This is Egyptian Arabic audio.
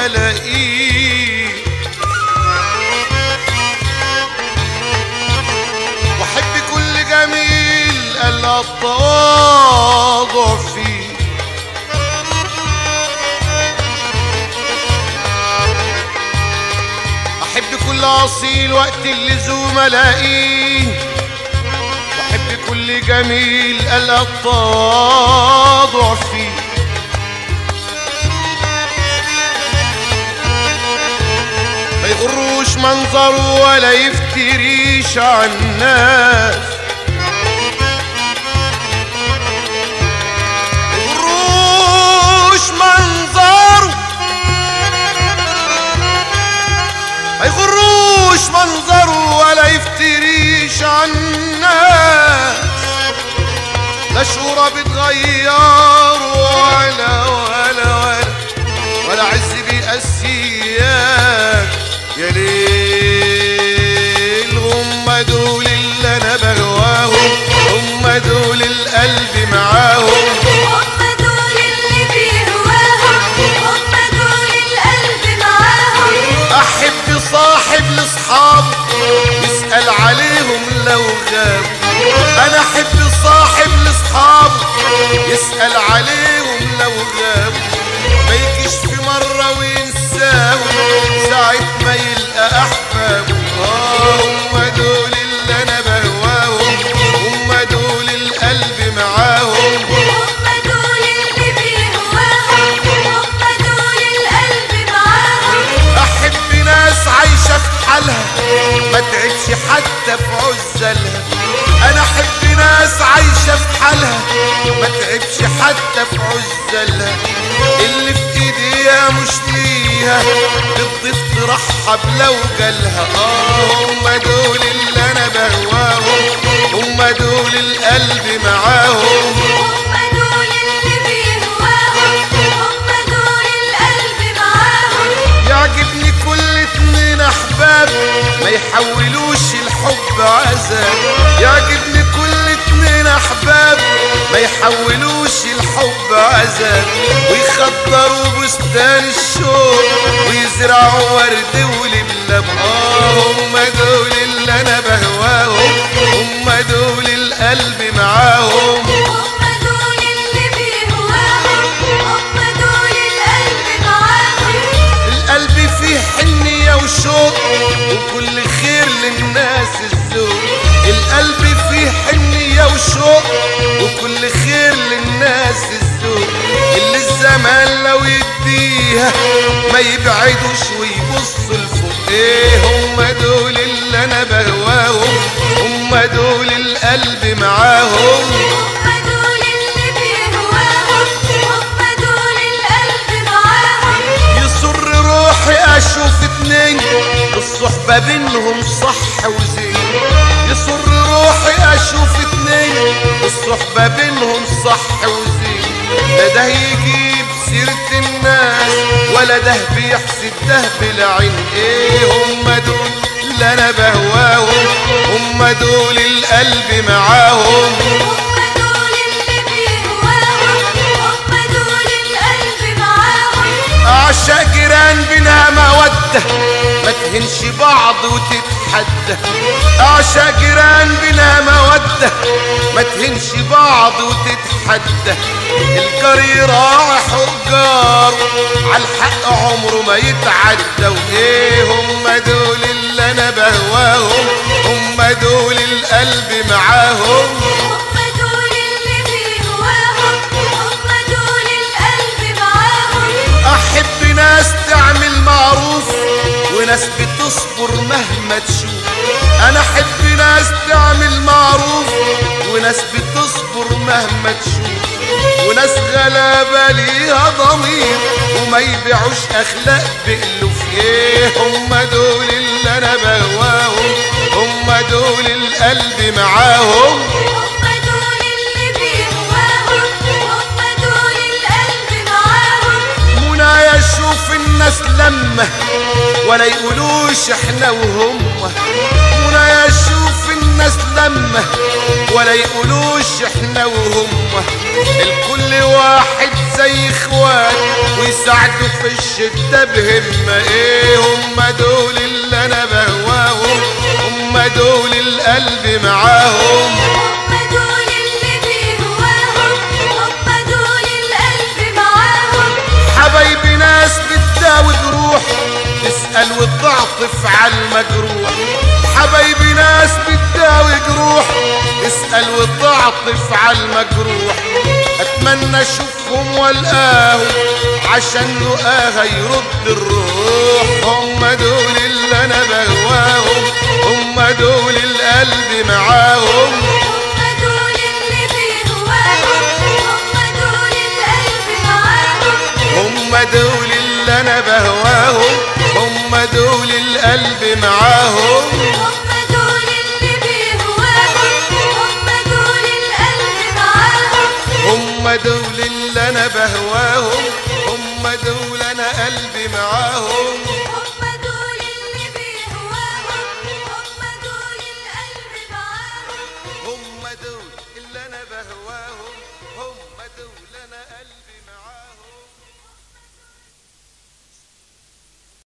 الاقيه واحب كل جميل الا التواضع فيه احب كل اصيل وقت اللزوم الاقيه واحب كل جميل الا التواضع فيه ما يغروش منظره ولا يفتريش عن الناس ما يغروش منظره ما يغروش منظره ولا يفتريش عن الناس لا شورى بتغير ولا ولا ولا ولا عز بيأسياك يا ليل هم دول اللي انا بهواهم هم دول القلب معاهم هم دول اللي بيهواهم هم دول القلب معاهم احب صاحب لاصحابه يسأل عليهم لو غابوا انا احب صاحب لاصحابه يسأل عليهم لو غابوا ما يجيش في مرة وينساهم ساعة ما يلقى احبابه آه هم دول اللي انا بهواهم هم دول القلب معاهم هم دول اللي بيهواهم هم دول القلب معاهم احب ناس عايشة في حالها ما تعبش حتى في عزلها انا احب ناس عايشة في حالها ما تعبش حتى في عزلها اللي في ايديها مش ليها بالضيف ترحب لو جالها اه هم دول اللي انا بهواهم هم دول القلب معاهم هم دول اللي بيهواهم هم دول القلب معاهم يعجبني كل اتنين احباب ما يحولوش الحب عذاب يعجبني كل اتنين احباب ما يحولوش الحب عذاب ويخضروا بستان الشوق ويزرعوا ورد ولبلب اه هم دول اللي انا بهواهم هم دول القلب معاهم هم دول اللي بيهواهم هم دول القلب معاهم القلب فيه حنية وشوق وكل خير للناس الذوق القلب فيه حنية وشوق وكل خير للناس الذوق اللي الزمان لو يديها ما يبعدوش ويبصوا لفوق ايه هم دول اللي انا بهواهم هم دول القلب معاهم هم دول اللي بيهواهم هم دول القلب معاهم يسر روحي اشوف اتنين الصحبة بينهم صح وزين يسر روحي اشوف اتنين الصحبة بينهم صح وزين لا ده يجيب سيرة الناس ولا ده بيحسد ده بالعين ايه هم دول اللي انا بهواهم هم دول القلب معاهم هم دول اللي بيهواهم هم دول القلب معاهم أعشق جيران بينها مودة ما تهنش بعض وتتحدى أعشق جيران بينها مودة ما تهنش بعض وتتحدى الجار يراعي حجار على الحق عمره ما يتعدى وإيه هم دول اللي أنا بهواهم هم دول القلب معاهم هم دول اللي بيهواهم هم دول القلب معاهم احب ناس تعمل معروف وناس بتصبر مهما تشوف انا احب ناس تعمل معروف وناس بتصبر مهما تشوف وناس غلابة ليها ضمير وما يبيعوش اخلاق بألوف ايه هم دول اللي انا بهواهم هم دول القلب معاهم هم دول اللي بيهواهم هم دول القلب معاهم منى يشوف الناس لما ولا يقولوش احنا وهم منى يشوف الناس لما ولا يقولوش احنا وهم الكل واحد زي اخوات ويساعدوا في الشدة بهمة ايه هم دول اللي انا بهواهم هم دول القلب معاهم هم دول اللي بيهواهم هم دول القلب معاهم حبايبي ناس بتداوي جروح تسأل وتعطف على المجروح حبايبي ناس بتداوي جروح تسأل وتعطف على المجروح اتمنى اشوفهم والقاهم عشان لقاها يرد الروح هم دول اللي انا بهواهم هم دول القلب معاهم هم دول اللي بيهواهم هم دول القلب معاهم هم دول اللي انا بهواهم هم دول القلب معاهم هم دول اللي بيهواهم هم دول القلب معاهم هم دول اللي انا بهواهم هم دول انا قلبي معاهم